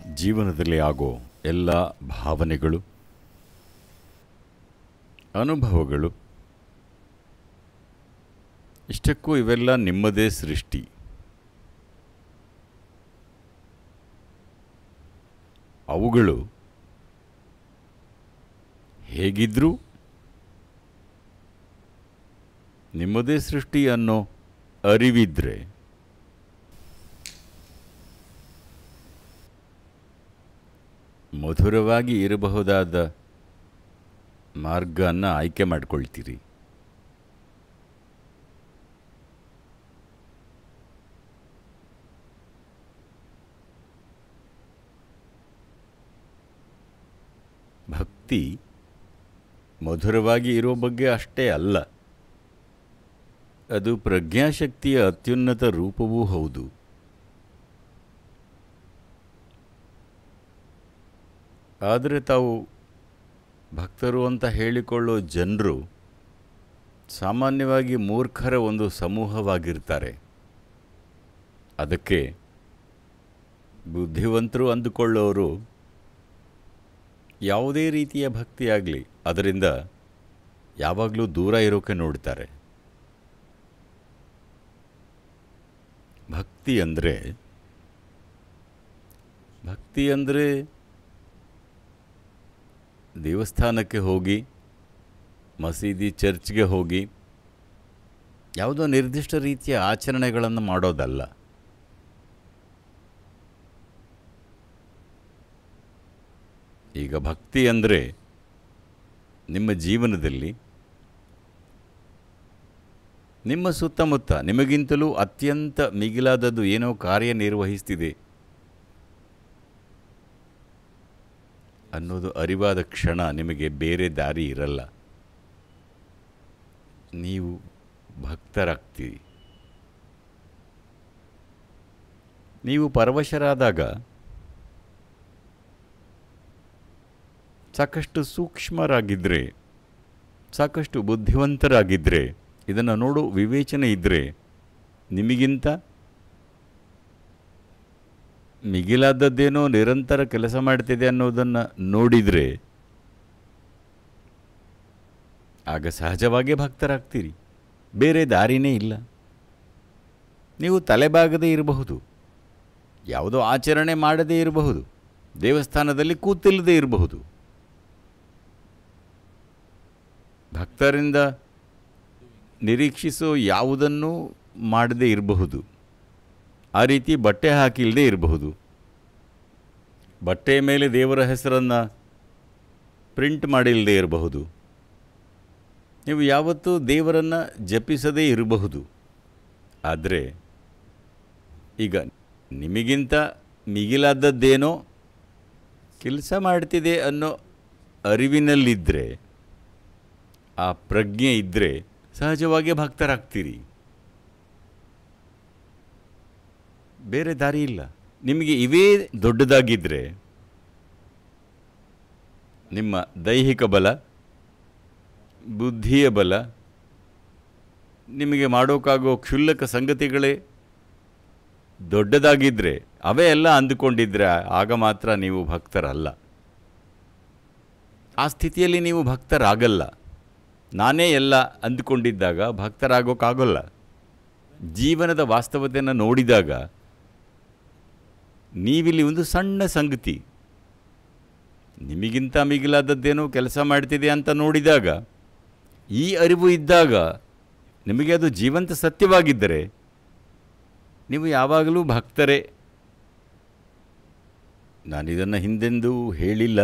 ಜೀವನದಲ್ಲಿ ಆಗೋ ಎಲ್ಲ ಭಾವನೆಗಳು ಅನುಭವಗಳು ಇಷ್ಟಕ್ಕೂ ಇವೆಲ್ಲ ನಿಮ್ಮದೇ ಸೃಷ್ಟಿ ಅವುಗಳು ಹೇಗಿದ್ರೂ ನಿಮ್ಮದೇ ಸೃಷ್ಟಿ ಅನ್ನೋ ಅರಿವಿದ್ರೆ ಮಧುರವಾಗಿ ಇರಬಹುದಾದ ಮಾರ್ಗನ ಆಯ್ಕೆ ಮಾಡ್ಕೊಳ್ತೀರಿ ಭಕ್ತಿ ಮಧುರವಾಗಿ ಇರೋ ಬಗ್ಗೆ ಅಷ್ಟೇ ಅಲ್ಲ ಅದು ಪ್ರಜ್ಞಾಶಕ್ತಿಯ ಅತ್ಯುನ್ನತ ರೂಪವೂ ಹೌದು ಆದರೆ ತಾವು ಭಕ್ತರು ಅಂತ ಹೇಳಿಕೊಳ್ಳೋ ಜನರು ಸಾಮಾನ್ಯವಾಗಿ ಮೂರ್ಖರ ಒಂದು ಸಮೂಹವಾಗಿರ್ತಾರೆ ಅದಕ್ಕೆ ಬುದ್ಧಿವಂತರು ಅಂದುಕೊಳ್ಳೋರು ಯಾವುದೇ ರೀತಿಯ ಭಕ್ತಿಯಾಗಲಿ ಅದರಿಂದ ಯಾವಾಗಲೂ ದೂರ ಇರೋಕೆ ನೋಡ್ತಾರೆ ಭಕ್ತಿ ಅಂದರೆ ಭಕ್ತಿ ಅಂದರೆ ದೇವಸ್ಥಾನಕ್ಕೆ ಹೋಗಿ ಮಸೀದಿ ಚರ್ಚ್ಗೆ ಹೋಗಿ ಯಾವುದೋ ನಿರ್ದಿಷ್ಟ ರೀತಿಯ ಆಚರಣೆಗಳನ್ನು ಮಾಡೋದಲ್ಲ ಈಗ ಭಕ್ತಿ ಅಂದರೆ ನಿಮ್ಮ ಜೀವನದಲ್ಲಿ ನಿಮ್ಮ ಸುತ್ತಮುತ್ತ ನಿಮಗಿಂತಲೂ ಅತ್ಯಂತ ಮಿಗಿಲಾದದ್ದು ಏನೋ ಕಾರ್ಯನಿರ್ವಹಿಸ್ತಿದೆ ಅನ್ನೋದು ಅರಿವಾದ ಕ್ಷಣ ನಿಮಗೆ ಬೇರೆ ದಾರಿ ಇರಲ್ಲ ನೀವು ಭಕ್ತರಾಗ್ತೀರಿ ನೀವು ಪರವಶರಾದಾಗ ಸಾಕಷ್ಟು ಸೂಕ್ಷ್ಮರಾಗಿದ್ದರೆ ಸಾಕಷ್ಟು ಬುದ್ಧಿವಂತರಾಗಿದ್ದರೆ ಇದನ್ನು ನೋಡೋ ವಿವೇಚನೆ ಇದ್ದರೆ ನಿಮಗಿಂತ ಮಿಗಿಲಾದದ್ದೇನೋ ನಿರಂತರ ಕೆಲಸ ಮಾಡ್ತಿದೆ ಅನ್ನೋದನ್ನು ನೋಡಿದರೆ ಆಗ ಸಹಜವಾಗೇ ಭಕ್ತರಾಗ್ತೀರಿ ಬೇರೆ ದಾರಿನೇ ಇಲ್ಲ ನೀವು ತಲೆಬಾಗದೇ ಇರಬಹುದು ಯಾವುದೋ ಆಚರಣೆ ಮಾಡದೇ ಇರಬಹುದು ದೇವಸ್ಥಾನದಲ್ಲಿ ಕೂತಿಲ್ಲದೆ ಇರಬಹುದು ಭಕ್ತರಿಂದ ನಿರೀಕ್ಷಿಸೋ ಯಾವುದನ್ನೂ ಮಾಡದೇ ಇರಬಹುದು ಆ ರೀತಿ ಬಟ್ಟೆ ಹಾಕಿಲ್ಲದೆ ಇರಬಹುದು ಬಟ್ಟೆಯ ಮೇಲೆ ದೇವರ ಹೆಸರನ್ನು ಪ್ರಿಂಟ್ ಮಾಡಿಲ್ಲದೆ ಇರಬಹುದು ನೀವು ಯಾವತ್ತೂ ದೇವರನ್ನು ಜಪಿಸದೇ ಇರಬಹುದು ಆದರೆ ಈಗ ನಿಮಗಿಂತ ಮಿಗಿಲಾದದ್ದೇನೋ ಕೆಲಸ ಮಾಡ್ತಿದೆ ಅನ್ನೋ ಅರಿವಿನಲ್ಲಿದ್ದರೆ ಆ ಪ್ರಜ್ಞೆ ಇದ್ದರೆ ಸಹಜವಾಗಿ ಭಕ್ತರಾಗ್ತೀರಿ ಬೇರೆ ದಾರಿ ಇಲ್ಲ ನಿಮಗೆ ಇವೇ ದೊಡ್ಡದಾಗಿದ್ದರೆ ನಿಮ್ಮ ದೈಹಿಕ ಬಲ ಬುದ್ಧಿಯ ಬಲ ನಿಮಗೆ ಮಾಡೋಕ್ಕಾಗೋ ಕ್ಷುಲ್ಲಕ ಸಂಗತಿಗಳೇ ದೊಡ್ಡದಾಗಿದ್ದರೆ ಅವೇ ಎಲ್ಲ ಅಂದುಕೊಂಡಿದ್ರೆ ಆಗ ಮಾತ್ರ ನೀವು ಭಕ್ತರಲ್ಲ ಆ ಸ್ಥಿತಿಯಲ್ಲಿ ನೀವು ಭಕ್ತರಾಗಲ್ಲ ನಾನೇ ಎಲ್ಲ ಅಂದುಕೊಂಡಿದ್ದಾಗ ಭಕ್ತರಾಗೋಕ್ಕಾಗೋಲ್ಲ ಜೀವನದ ವಾಸ್ತವತೆಯನ್ನು ನೋಡಿದಾಗ ನೀವಿಲ್ಲಿ ಒಂದು ಸಣ್ಣ ಸಂಗತಿ ನಿಮಗಿಂತ ಮಿಗಿಲಾದದ್ದೇನೋ ಕೆಲಸ ಮಾಡ್ತಿದೆ ಅಂತ ನೋಡಿದಾಗ ಈ ಅರಿವು ಇದ್ದಾಗ ನಿಮಗೆ ಅದು ಜೀವಂತ ಸತ್ಯವಾಗಿದ್ದರೆ ನೀವು ಯಾವಾಗಲೂ ಭಕ್ತರೇ ನಾನಿದನ್ನು ಹಿಂದೆಂದೂ ಹೇಳಿಲ್ಲ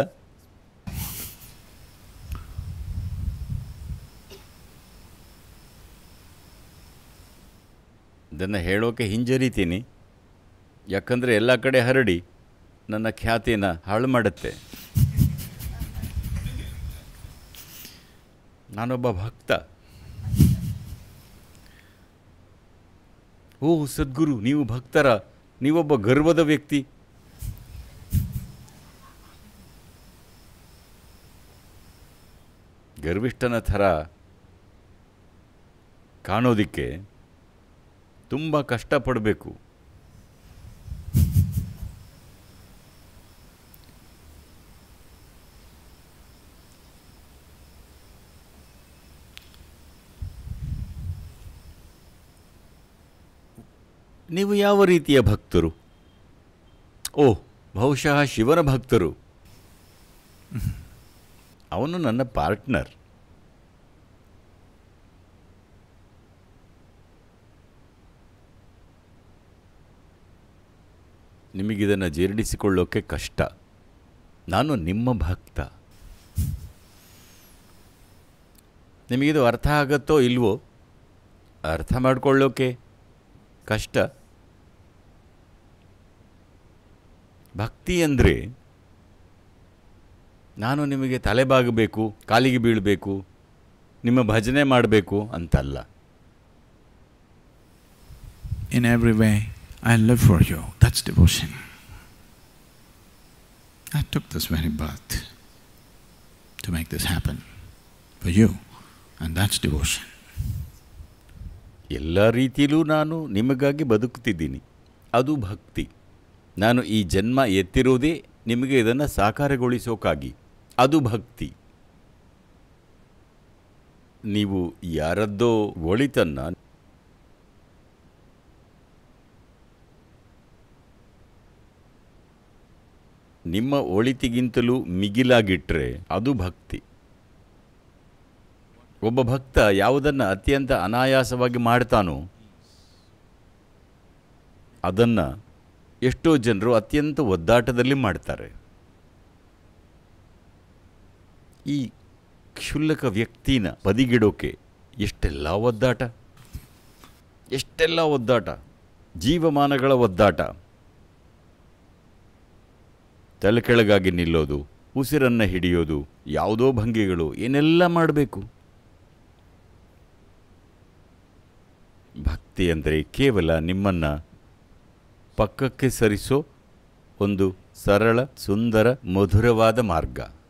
ಇದನ್ನು ಹೇಳೋಕೆ ಹಿಂಜರಿತೀನಿ ಯಾಕಂದರೆ ಎಲ್ಲ ಕಡೆ ಹರಡಿ ನನ್ನ ಖ್ಯಾತಿನ ಹಾಳು ಮಾಡುತ್ತೆ ನಾನೊಬ್ಬ ಭಕ್ತ ಓ ಸದ್ಗುರು ನೀವು ಭಕ್ತರ ನೀವೊಬ್ಬ ಗರ್ವದ ವ್ಯಕ್ತಿ ಗರ್ವಿಷ್ಠನ ಥರ ಕಾಣೋದಿಕ್ಕೆ ತುಂಬ ಕಷ್ಟಪಡಬೇಕು ನೀವು ಯಾವ ರೀತಿಯ ಭಕ್ತರು ಓ ಬಹುಶಃ ಶಿವನ ಭಕ್ತರು ಅವನು ನನ್ನ ಪಾರ್ಟ್ನರ್ ನಿಮಗಿದನ್ನು ಜೀರ್ಣಿಸಿಕೊಳ್ಳೋಕೆ ಕಷ್ಟ ನಾನು ನಿಮ್ಮ ಭಕ್ತ ನಿಮಗಿದು ಅರ್ಥ ಆಗತ್ತೋ ಇಲ್ವೋ ಅರ್ಥ ಮಾಡ್ಕೊಳ್ಳೋಕೆ ಕಷ್ಟ ಭಕ್ತಿ ಅಂದರೆ ನಾನು ನಿಮಗೆ ತಲೆಬಾಗಬೇಕು ಕಾಲಿಗೆ ಬೀಳಬೇಕು ನಿಮ್ಮ ಭಜನೆ ಮಾಡಬೇಕು ಅಂತಲ್ಲ In every way, I live for you. That's devotion. I took this very birth to make this happen for you, and that's devotion. ಎಲ್ಲ ರೀತಿಯಲ್ಲೂ ನಾನು ನಿಮಗಾಗಿ ಬದುಕುತ್ತಿದ್ದೀನಿ ಅದು ಭಕ್ತಿ ನಾನು ಈ ಜನ್ಮ ಎತ್ತಿರುವುದೇ ನಿಮಗೆ ಇದನ್ನು ಸಾಕಾರಗೊಳಿಸೋಕ್ಕಾಗಿ ಅದು ಭಕ್ತಿ ನೀವು ಯಾರದ್ದೋ ಒಳಿತನ್ನು ನಿಮ್ಮ ಒಳಿತಿಗಿಂತಲೂ ಮಿಗಿಲಾಗಿಟ್ಟರೆ ಅದು ಭಕ್ತಿ ಒಬ್ಬ ಭಕ್ತ ಯಾವುದನ್ನು ಅತ್ಯಂತ ಅನಾಯಾಸವಾಗಿ ಮಾಡ್ತಾನೋ ಅದನ್ನು ಎಷ್ಟೋ ಜನರು ಅತ್ಯಂತ ಒದ್ದಾಟದಲ್ಲಿ ಮಾಡ್ತಾರೆ ಈ ಕ್ಷುಲ್ಲಕ ವ್ಯಕ್ತಿನ ಬದಿಗಿಡೋಕೆ ಎಷ್ಟೆಲ್ಲ ಒದ್ದಾಟ ಎಷ್ಟೆಲ್ಲ ಒದ್ದಾಟ ಜೀವಮಾನಗಳ ಒದ್ದಾಟ ತಲೆ ಕೆಳಗಾಗಿ ನಿಲ್ಲೋದು ಉಸಿರನ್ನು ಹಿಡಿಯೋದು ಯಾವುದೋ ಭಂಗಿಗಳು ಏನೆಲ್ಲ ಮಾಡಬೇಕು ಭಕ್ತಿ ಅಂದರೆ ಕೇವಲ ನಿಮ್ಮನ್ನು ಪಕ್ಕಕ್ಕೆ ಸರಿಸೋ ಒಂದು ಸರಳ ಸುಂದರ ಮಧುರವಾದ ಮಾರ್ಗ